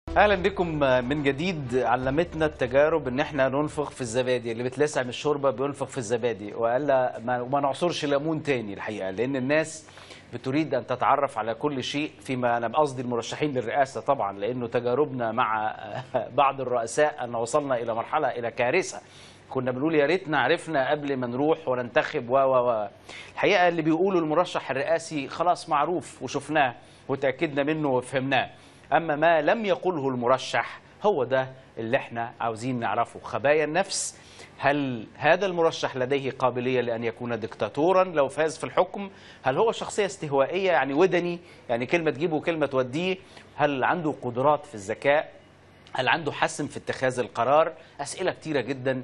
اهلا بكم من جديد علمتنا التجارب ان احنا ننفخ في الزبادي اللي بتلسع من الشوربه بينفخ في الزبادي والا ما, ما نعصرش ليمون تاني الحقيقه لان الناس بتريد ان تتعرف على كل شيء فيما انا قصدي المرشحين للرئاسه طبعا لانه تجاربنا مع بعض الرؤساء ان وصلنا الى مرحله الى كارثه كنا بنقول يا ريتنا عرفنا قبل ما نروح وننتخب و و و الحقيقه اللي بيقولوا المرشح الرئاسي خلاص معروف وشفناه وتاكدنا منه وفهمناه اما ما لم يقله المرشح هو ده اللي احنا عاوزين نعرفه خبايا النفس هل هذا المرشح لديه قابلية لأن يكون دكتاتورا لو فاز في الحكم هل هو شخصية استهوائية يعني ودني يعني كلمة تجيبه وكلمة توديه هل عنده قدرات في الذكاء هل عنده حسم في اتخاذ القرار أسئلة كتيرة جدا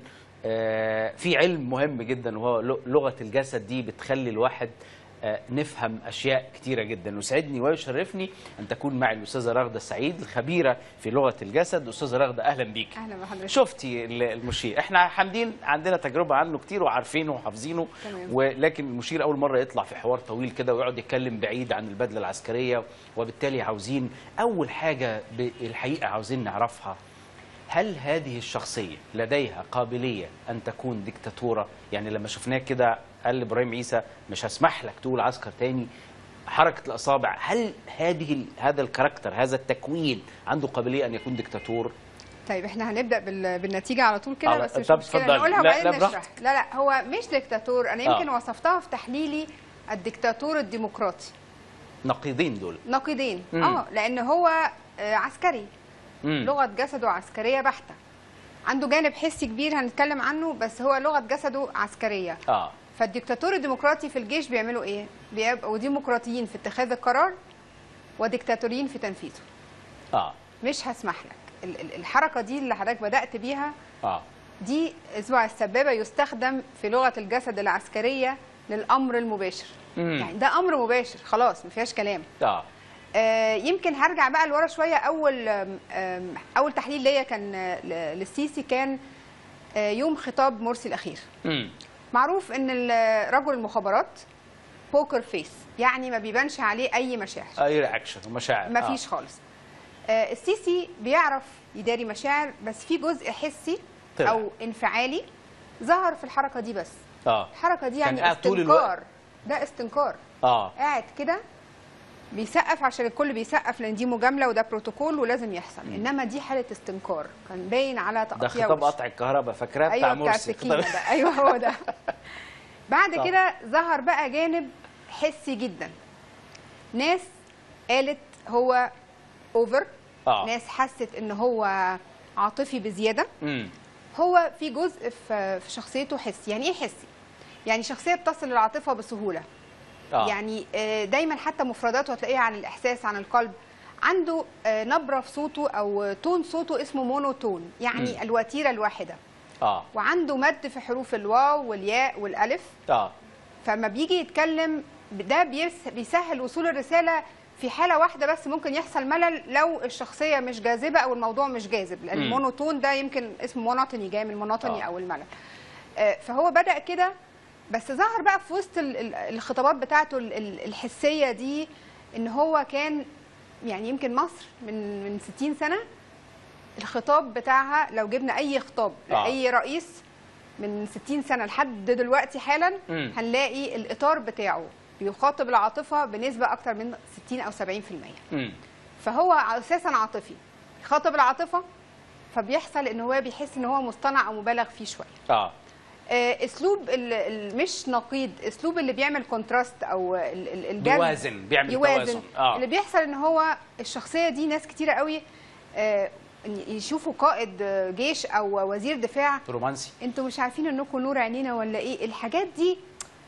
آه، في علم مهم جدا وهو لغة الجسد دي بتخلي الواحد آه، نفهم اشياء كتيره جدا ويسعدني ويشرفني ان تكون معي الاستاذه رغده السعيد الخبيره في لغه الجسد استاذه رغده اهلا بيك اهلا بحضرتك شفتي ال- المشير احنا حامدين عندنا تجربه عنه كتير وعارفينه وحافظينه تمام. ولكن المشير اول مره يطلع في حوار طويل كده ويقعد يتكلم بعيد عن البدله العسكريه وبالتالي عاوزين اول حاجه بالحقيقه عاوزين نعرفها هل هذه الشخصية لديها قابلية أن تكون ديكتاتورة؟ يعني لما شفناه كده قال لإبراهيم عيسى مش هسمح لك تقول عسكر تاني حركة الأصابع هل هذه ال- هذا الكاركتر هذا التكوين عنده قابلية أن يكون ديكتاتور؟ طيب احنا هنبدا بال... بالنتيجه على طول كده على- بس مش طب مشكله اتفضلي. نقولها لا- وبعدين لا نشرح براحتك. لا لا هو مش ديكتاتور انا يمكن آه. وصفتها في تحليلي الديكتاتور الديمقراطي نقيضين دول نقيضين مم. اه لان هو آه، عسكري مم. لغه جسده عسكريه بحته عنده جانب حسي كبير هنتكلم عنه بس هو لغه جسده عسكريه آه فالديكتاتور الديمقراطي في الجيش بيعملوا ايه بيبقوا ديمقراطيين في اتخاذ القرار وديكتاتوريين في تنفيذه آه مش هسمح لك ال- ال- الحركه دي اللي حضرتك بدات بيها آه دي اسبوع السبابه يستخدم في لغه الجسد العسكريه للامر المباشر مم. يعني ده امر مباشر خلاص ما فيهاش كلام آه آه يمكن هرجع بقى لورا شويه اول آم، آم، اول تحليل ليا كان آه، ل- للسيسي كان آه، يوم خطاب مرسي الاخير مم. معروف ان ال- رجل المخابرات بوكر فيس يعني ما بيبانش عليه اي مشاعر أي رياكشن ومشاعر ما فيش خالص آه، السيسي بيعرف يداري مشاعر بس في جزء حسي طلع. او انفعالي ظهر في الحركه دي بس آه الحركه دي كان يعني قاعد طول استنكار الوقت. ده استنكار آه قاعد كده بيسقف عشان الكل بيسقف لان دي مجامله وده بروتوكول ولازم يحصل انما دي حاله استنكار كان باين على ده تقطيع خطاب وش. قطع الكهرباء فاكراه بتاع ايوه بتاع مرسي السكينه ده ايوه هو ده بعد آه. كده ظهر بقى جانب حسي جدا ناس قالت هو اوفر آه. ناس حست ان هو عاطفي بزياده مم. هو في جزء في في شخصيته حسي يعني ايه حسي يعني شخصيه بتصل للعاطفه بسهوله آه يعني آه، دايما حتى مفرداته هتلاقيها عن الاحساس عن القلب عنده آه، نبره في صوته او تون صوته اسمه مونوتون يعني مم. الوتيره الواحده آه وعنده مد في حروف الواو والياء والالف آه فما بيجي يتكلم ده بيس- بيسهل وصول الرساله في حاله واحده بس ممكن يحصل ملل لو الشخصيه مش جاذبه او الموضوع مش جاذب لان مم. المونوتون ده يمكن اسمه مونوتوني جاي من المونوتوني آه. او الملل آه، فهو بدا كده بس ظهر بقى في وسط ال- ال- الخطابات بتاعته ال- ال- الحسيه دي ان هو كان يعني يمكن مصر من من 60 سنه الخطاب بتاعها لو جبنا اي خطاب آه. لاي رئيس من 60 سنه لحد دلوقتي حالا مم. هنلاقي الاطار بتاعه بيخاطب العاطفه بنسبه اكتر من 60 او 70% مم. فهو اساسا عاطفي يخاطب العاطفه فبيحصل ان هو بيحس ان هو مصطنع او مبالغ فيه شويه آه آه، اسلوب ال- ال- مش نقيض اسلوب اللي بيعمل كونتراست او ال- ال- الجذب يوازن بيعمل يوازن توازن آه اللي بيحصل ان هو الشخصيه دي ناس كتيره قوي آه، يشوفوا قائد آه، جيش او وزير دفاع رومانسي انتوا مش عارفين انكم نور عينينا ولا ايه الحاجات دي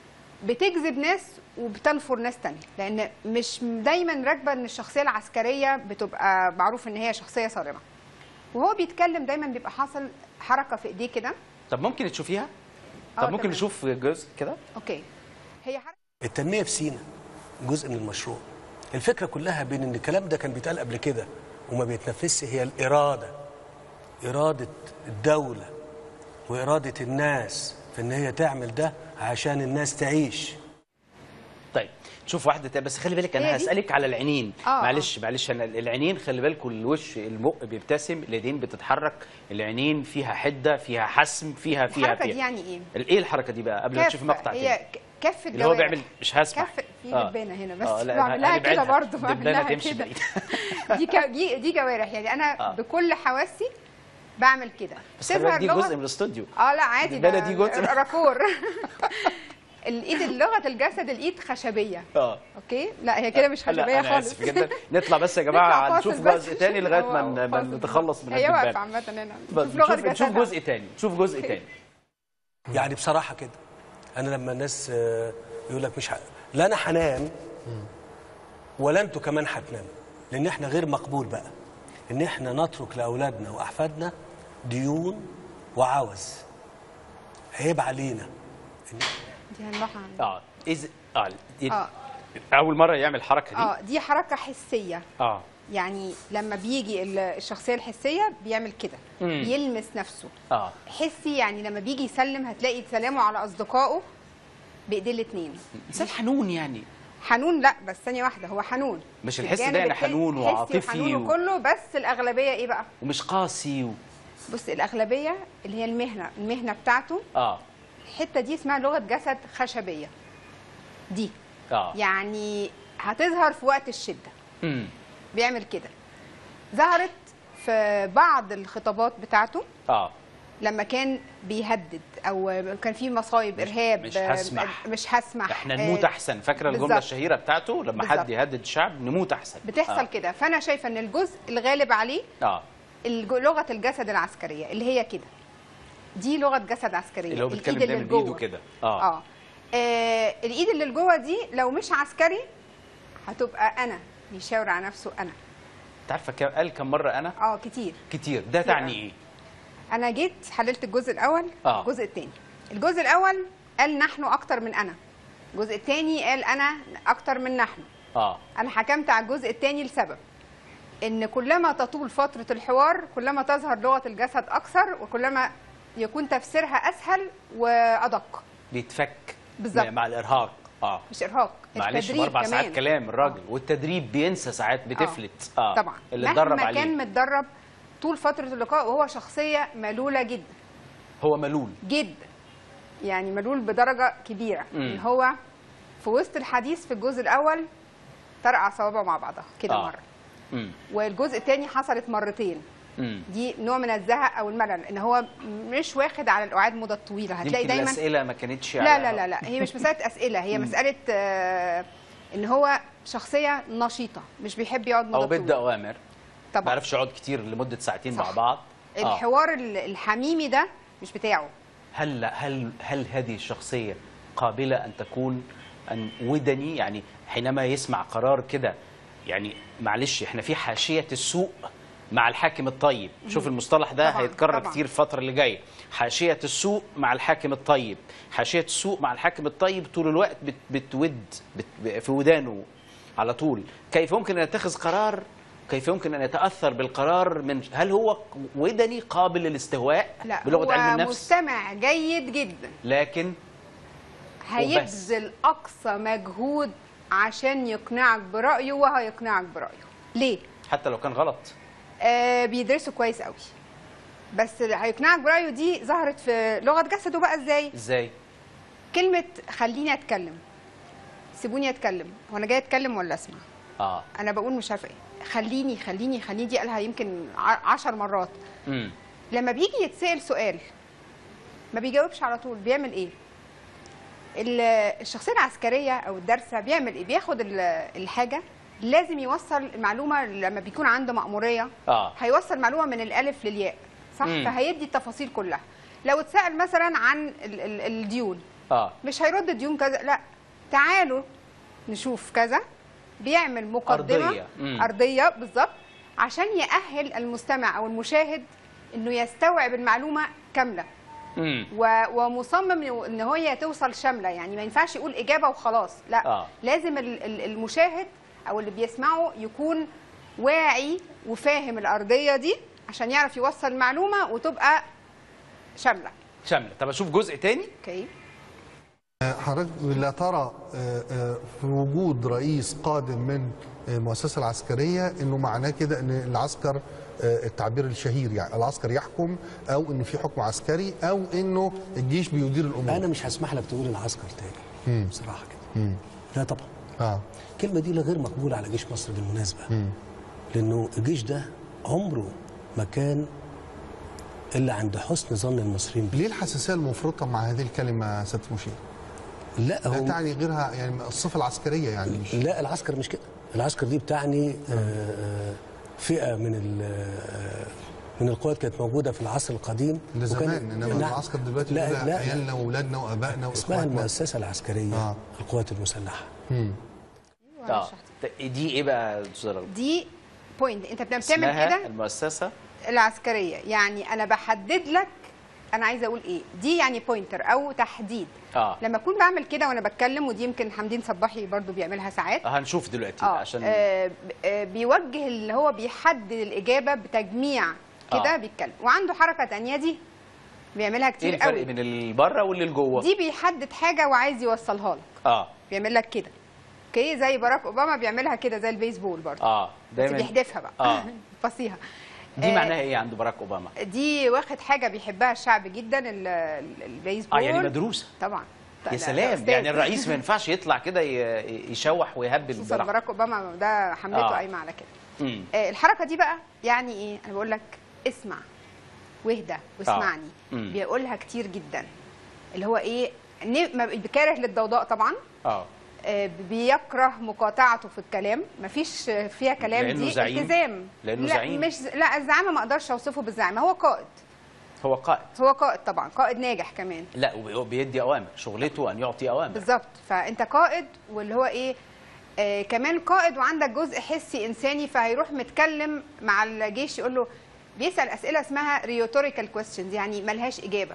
بتجذب ناس وبتنفر ناس تانية لان مش دايما راكبه ان الشخصيه العسكريه بتبقى معروف ان هي شخصيه صارمه وهو بيتكلم دايما بيبقى حاصل حركه في ايديه كده طب ممكن تشوفيها؟ آه، طب ممكن تمام. نشوف جزء كده؟ اوكي هي حركه التنمية في سينا جزء من المشروع الفكرة كلها بين ان الكلام ده كان بيتقال قبل كده وما بيتنفذش هي الإرادة إرادة الدولة وإرادة الناس في ان هي تعمل ده عشان الناس تعيش طيب شوف واحده تانية بس خلي بالك انا هي دي؟ هسالك على العينين آه، معلش معلش انا العينين خلي بالكم الوش المق بيبتسم اليدين بتتحرك العينين فيها حده فيها حسم فيها فيها الحركه فيها دي يعني ايه ال- ايه الحركه دي بقى قبل ما كف تشوف مقطع هي تاني ك- كف اللي هو الجوارح بيعمل مش هسمح كف في آه. دبانه هنا بس آه، لا، بعملها كده هنبعدها. برضه دبانة بعملها تمشي كده بعيد. دي ك- دي دي جوارح يعني انا آه. بكل حواسي بعمل كده بس خلي بالك تظهر دي لغة- جزء من الاستوديو اه لا عادي الدبانة ده دي جزء. راكور الايد لغه الجسد الايد خشبيه اه اوكي لا هي كده مش لا خشبيه انا خالص اسف جدا نطلع بس يا نطلع جماعه فاصل نشوف بس جزء تاني لغايه هو- ما هو ن- ما فاصل. نتخلص من هي واقفه الدبان عامه هنا بس نشوف لغه نشوف نشوف جسدها. جزء تاني نشوف جزء تاني يعني بصراحه كده انا لما الناس آه، يقول لك مش ح... لا انا هنام ولا انتوا كمان هتناموا لان احنا غير مقبول بقى ان احنا نترك لاولادنا واحفادنا ديون وعوز عيب علينا دي هنروح عن اه إز... اه دي- اه اول مره يعمل الحركه دي اه دي حركه حسيه اه يعني لما بيجي ال- الشخصيه الحسيه بيعمل كده مم. بيلمس نفسه اه حسي يعني لما بيجي يسلم هتلاقي سلامه على اصدقائه بايديه الاثنين انسان حنون يعني حنون لا بس ثانيه واحده هو حنون مش في الحس ده الجانب يعني التاني حنون حسي وعاطفي وحنون و- وكله بس الاغلبيه ايه بقى ومش قاسي و... بص الاغلبيه اللي هي المهنه المهنه بتاعته اه الحته دي اسمها لغه جسد خشبيه دي اه يعني هتظهر في وقت الشده امم بيعمل كده ظهرت في بعض الخطابات بتاعته اه لما كان بيهدد او كان في مصايب ارهاب مش هسمح. مش هسمح احنا آه، نموت احسن فاكره الجمله بالظبط. الشهيره بتاعته لما بالظبط. حد يهدد الشعب نموت احسن بتحصل كده فانا شايفه ان الجزء الغالب عليه اه, آه. الج- لغه الجسد العسكريه اللي هي كده دي لغه جسد عسكريه اللي هو بيتكلم الإيد دايما لجوه. بايده كده اه, اه آه، الايد اللي لجوه دي لو مش عسكري هتبقى انا بيشاور على نفسه انا انت عارفه كم قال كم مره انا اه كتير كتير ده تعني ايه انا جيت حللت الجزء الاول آه. الجزء الثاني الجزء الاول قال نحن اكتر من انا الجزء الثاني قال انا اكتر من نحن اه انا حكمت على الجزء الثاني لسبب ان كلما تطول فتره الحوار كلما تظهر لغه الجسد اكثر وكلما يكون تفسيرها اسهل وادق بيتفك بالظبط. مع الارهاق اه مش ارهاق معلش التدريب باربع كمان ساعات كلام الراجل آه. والتدريب بينسى ساعات بتفلت اه طبعا اللي اتدرب مهما عليه كان متدرب طول فتره اللقاء وهو شخصيه ملوله جدا هو ملول جدا يعني ملول بدرجه كبيره مم. ان هو في وسط الحديث في الجزء الاول طرقع صوابعه مع بعضها كده آه. مره امم والجزء الثاني حصلت مرتين امم دي نوع من الزهق او الملل ان هو مش واخد على القعاد مده طويله هتلاقي يمكن دايما الاسئله ما كانتش لا على- لا لا لا هي مش مساله اسئله هي مساله آه ان هو شخصيه نشيطه مش بيحب يقعد مده او بدي طويله اوامر ما طبعا بيعرفش يقعد كتير لمده ساعتين صح. مع بعض آه. الحوار ال- الحميمي ده مش بتاعه هل هل هل هذه الشخصيه قابله ان تكون ان ودني يعني حينما يسمع قرار كده يعني معلش احنا في حاشيه السوء مع الحاكم الطيب شوف المصطلح ده طبعاً، هيتكرر طبعاً. كتير الفتره اللي جايه حاشيه السوء مع الحاكم الطيب حاشيه السوء مع الحاكم الطيب طول الوقت بت بتود بت في ودانه على طول كيف يمكن ان يتخذ قرار كيف يمكن ان يتاثر بالقرار من هل هو ودني قابل للاستهواء لا بلغه هو علم النفس مستمع جيد جدا لكن هيبذل اقصى مجهود عشان يقنعك برايه وهيقنعك برايه ليه حتى لو كان غلط آه بيدرسه كويس قوي بس اللي هيقنعك برايه دي ظهرت في لغه جسده بقى ازاي ازاي كلمه خليني اتكلم سيبوني اتكلم هو انا جاي اتكلم ولا اسمع اه انا بقول مش عارفه ايه خليني خليني خليني دي قالها يمكن ع- عشر مرات امم لما بيجي يتسأل سؤال ما بيجاوبش على طول بيعمل ايه ال- الشخصيه العسكريه او الدارسه بيعمل ايه بياخد ال- الحاجه لازم يوصل المعلومه لما بيكون عنده مأموريه اه هيوصل معلومه من الالف للياء صح مم. فهيدي التفاصيل كلها لو اتسال مثلا عن ال- ال- الديون اه مش هيرد ديون كذا لا تعالوا نشوف كذا بيعمل مقدمه أرضية. مم. ارضيه بالظبط عشان يأهل المستمع او المشاهد انه يستوعب المعلومه كامله امم و- ومصمم ان هي توصل شامله يعني ما ينفعش يقول اجابه وخلاص لا آه. لازم ال- ال- المشاهد او اللي بيسمعه يكون واعي وفاهم الارضيه دي عشان يعرف يوصل المعلومه وتبقى شامله شامله طب اشوف جزء تاني اوكي حضرتك لا ترى آه، آه، في وجود رئيس قادم من آه، المؤسسه العسكريه انه معناه كده ان العسكر آه، التعبير الشهير يعني العسكر يحكم او ان في حكم عسكري او انه الجيش بيدير الامور انا مش هسمح لك تقول العسكر تاني بصراحه كده لا طبعا اه الكلمه دي لا غير مقبوله على جيش مصر بالمناسبه لانه الجيش ده عمره ما كان الا عند حسن ظن المصريين بيه ليه الحساسيه المفرطه مع هذه الكلمه سياده المشير؟ لا لا هو تعني غيرها يعني الصفه العسكريه يعني مش لا العسكر مش كده العسكر دي بتعني آه، آه، فئه من ال- آه، من القوات كانت موجوده في العصر القديم ده وكان- زمان انما نعم. العسكر دلوقتي لا بيقول لا عيالنا واولادنا وابائنا اسمها واخواتنا المؤسسه العسكريه آه. القوات المسلحه اه دي ايه بقى يا أستاذ رغد؟ دي بوينت انت بتعمل اسمها كده المؤسسه العسكريه يعني انا بحدد لك انا عايزه اقول ايه دي يعني بوينتر او تحديد اه لما اكون بعمل كده وانا بتكلم ودي يمكن حمدين صباحي برضو بيعملها ساعات هنشوف دلوقتي اه عشان آه، ب- آه، بيوجه اللي هو بيحدد الاجابه بتجميع كده آه. بيتكلم وعنده حركه تانية دي بيعملها ايه كتير الفرق قوي بين اللي بره واللي جوه دي بيحدد حاجه وعايز يوصلها لك اه بيعمل لك كده اوكي زي باراك اوباما بيعملها كده زي البيسبول برضه اه بس دايما بيحدفها بقى آه. فصيحه دي آه، معناها ايه عند باراك اوباما دي واخد حاجه بيحبها الشعب جدا ال- ال- البيسبول اه يعني مدروسه طبعا يا ده- ده سلام أستاذ. يعني الرئيس ما ينفعش يطلع كده ي- يشوح ويهبل خصوصا براحته باراك اوباما ده حملته آه. قايمه على كده مم. آه، الحركه دي بقى يعني ايه انا بقول لك اسمع واهدى واسمعني مم. بيقولها كتير جدا اللي هو ايه ن- ما- بيكره للضوضاء طبعا اه آه، بيكره مقاطعته في الكلام مفيش فيها كلام لأنه دي زعيم؟ التزام لأنه لا زعيم؟ مش لا الزعامه ما اقدرش اوصفه بالزعامه هو قائد هو قائد هو قائد طبعا قائد ناجح كمان لا وبي- بيدي اوامر شغلته ان يعطي اوامر بالظبط فانت قائد واللي هو ايه آه كمان قائد وعندك جزء حسي انساني فهيروح متكلم مع الجيش يقول له بيسال اسئله اسمها ريتوريكال كويستشنز يعني ملهاش اجابه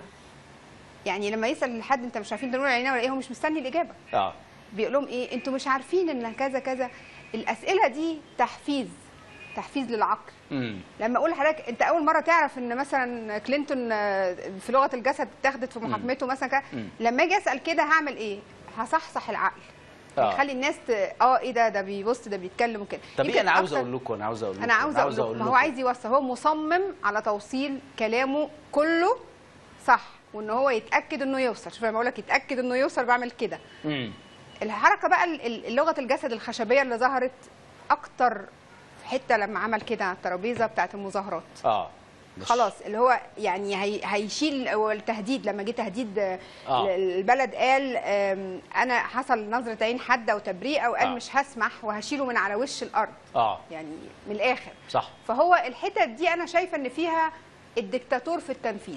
يعني لما يسال حد انت مش عارفين تنور علينا ولا ايه هو مش مستني الاجابه اه بيقول لهم ايه انتوا مش عارفين ان كذا كذا الاسئله دي تحفيز تحفيز للعقل امم لما اقول لحضرتك انت اول مره تعرف ان مثلا كلينتون آه، في لغه الجسد اتاخدت في محاكمته مثلا كده مم. لما اجي اسال كده هعمل ايه هصحصح العقل آه. هيخلي الناس ت... اه ايه ده ده بيبص ده بيتكلم وكده طب يمكن ايه انا عاوز أكتر- اقول لكم انا عاوز اقول لكم انا عاوز اقول لكم ما هو عايز يوصل هو مصمم على توصيل كلامه كله صح وان هو يتاكد انه يوصل شوف لما اقول لك يتاكد انه يوصل بعمل كده امم الحركه بقى ال- ال- لغه الجسد الخشبيه اللي ظهرت اكتر في حته لما عمل كده على الترابيزه بتاعه المظاهرات اه مش- خلاص اللي هو يعني هي هيشيل هو التهديد لما جه تهديد آه. آه. البلد قال آم، انا حصل نظره عين حاده وتبريئه وقال آه. مش هسمح وهشيله من على وش الارض اه يعني من الاخر صح فهو الحتت دي انا شايفه ان فيها الدكتاتور في التنفيذ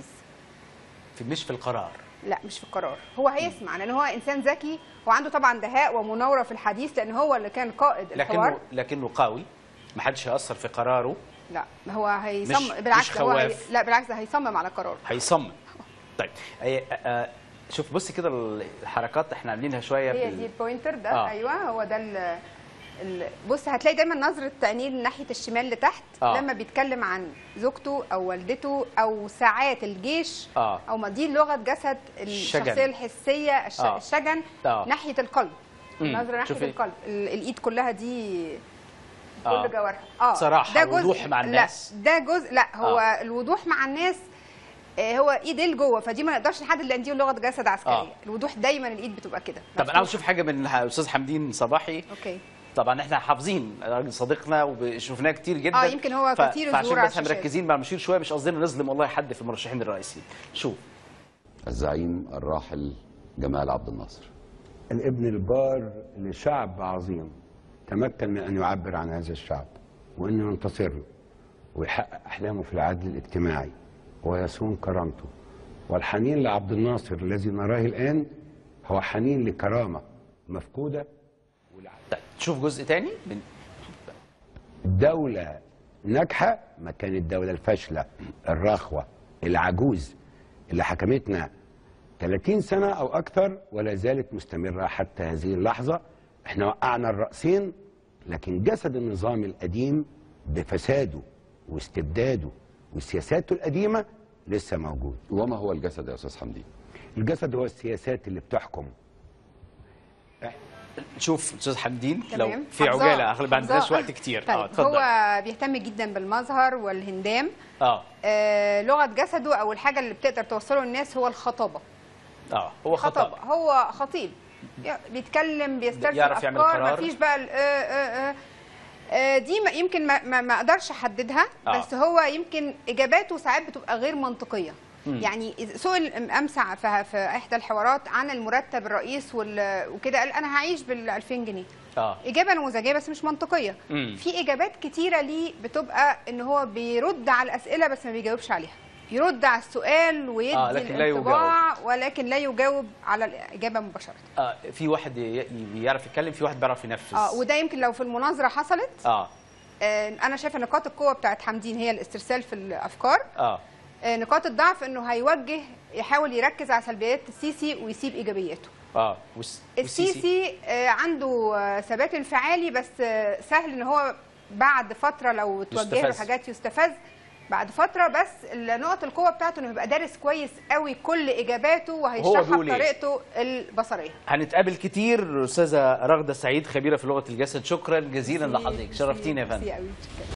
في مش في القرار لا مش في القرار هو هيسمع لان هو انسان ذكي وعنده طبعا دهاء ومناوره في الحديث لان هو اللي كان قائد الحوار لكنه لكنه قوي ما حدش هيأثر في قراره لا هو هيصمم مش- بالعكس مش هو هي... خواف. لا بالعكس ده هيصمم على قراره هيصمم طيب آه، آه، شوف بص كده الحركات احنا عاملينها شويه هي بال- دي البوينتر ده آه. آه. ايوه هو ده ال ال- بص هتلاقي دايما نظره عينيه ناحيه الشمال لتحت آه. آه. لما بيتكلم عن زوجته او والدته او ساعات الجيش آه. او ما دي لغه جسد الشجن. الشخصيه الحسيه الش... آه. آه. الشجن آه. آه. ناحيه القلب مم. النظره ناحيه شوفي. القلب ال... الايد كلها دي كل آه. جوارحها اه صراحة ده جزء وضوح مع الناس. لا ده جزء لا هو آه. آه. الوضوح مع الناس آه، هو ايد لجوه فدي ما نقدرش نحدد لان دي لغه جسد عسكريه آه. آه. الوضوح دايما الايد بتبقى كده طب انا عاوز اشوف حاجه من استاذ حمدين صباحي اوكي طبعا احنا حافظين راجل صديقنا وشفناه كتير جدا آه، يمكن هو ف- كتير فعشان الظهور على بس احنا الشاشات. مركزين مع المشير شويه مش قصدنا نظلم والله حد في المرشحين الرئيسيين شوف الزعيم الراحل جمال عبد الناصر الابن البار لشعب عظيم تمكن من ان يعبر عن هذا الشعب وانه ينتصر له ويحقق احلامه في العدل الاجتماعي ويصون كرامته والحنين لعبد الناصر الذي نراه الان هو حنين لكرامه مفقوده طيب شوف جزء تاني من دولة ناجحة مكان الدولة الفاشلة الرخوة العجوز اللي حكمتنا 30 سنة أو أكثر ولا زالت مستمرة حتى هذه اللحظة احنا وقعنا الرأسين لكن جسد النظام القديم بفساده واستبداده وسياساته القديمة لسه موجود وما هو الجسد يا استاذ حمدين الجسد هو السياسات اللي بتحكم نشوف استاذ حمدين لو تمام في حافظاه. عجاله اغلب ما عندناش حافظاه. وقت كتير طيب اه اتفضل هو بيهتم جدا بالمظهر والهندام اه آه لغه جسده او الحاجه اللي بتقدر توصله للناس هو الخطابه اه هو خطأ خطابه هو خطيب ي- بيتكلم بيسترسل يعرف يعمل افكار قرار. مفيش بقى ال- آه آه آه آه دي ما- يمكن ما, ما, ما اقدرش احددها آه. بس هو يمكن اجاباته ساعات بتبقى غير منطقيه يعني إذا سئل امس في, في احدى الحوارات عن المرتب الرئيس وال- وكده قال انا هعيش بال 2000 جنيه اه اجابه نموذجيه بس مش منطقيه مم. في اجابات كتيره ليه بتبقى ان هو بيرد على الاسئله بس ما بيجاوبش عليها يرد على السؤال ويدي آه، لكن لا الانطباع ولكن لا يجاوب على الاجابه مباشره اه في واحد ي- بيعرف يتكلم في واحد بيعرف ينفذ اه وده يمكن لو في المناظره حصلت اه آه انا شايفه نقاط القوه بتاعت حمدين هي الاسترسال في الافكار اه آه نقاط الضعف انه هيوجه يحاول يركز على سلبيات السيسي ويسيب ايجابياته اه والس- والسيسي السيسي آه، عنده آه، ثبات انفعالي بس آه، سهل ان هو بعد فتره لو توجه له يستفز. حاجات يستفز بعد فتره بس نقط القوه بتاعته انه يبقى دارس كويس قوي كل اجاباته وهيشرحها بيقول إيه؟ بطريقته البصريه هنتقابل كتير استاذه رغده سعيد خبيره في لغه الجسد شكرا جزيلا لحضرتك شرفتينا يا فندم ميرسي قوي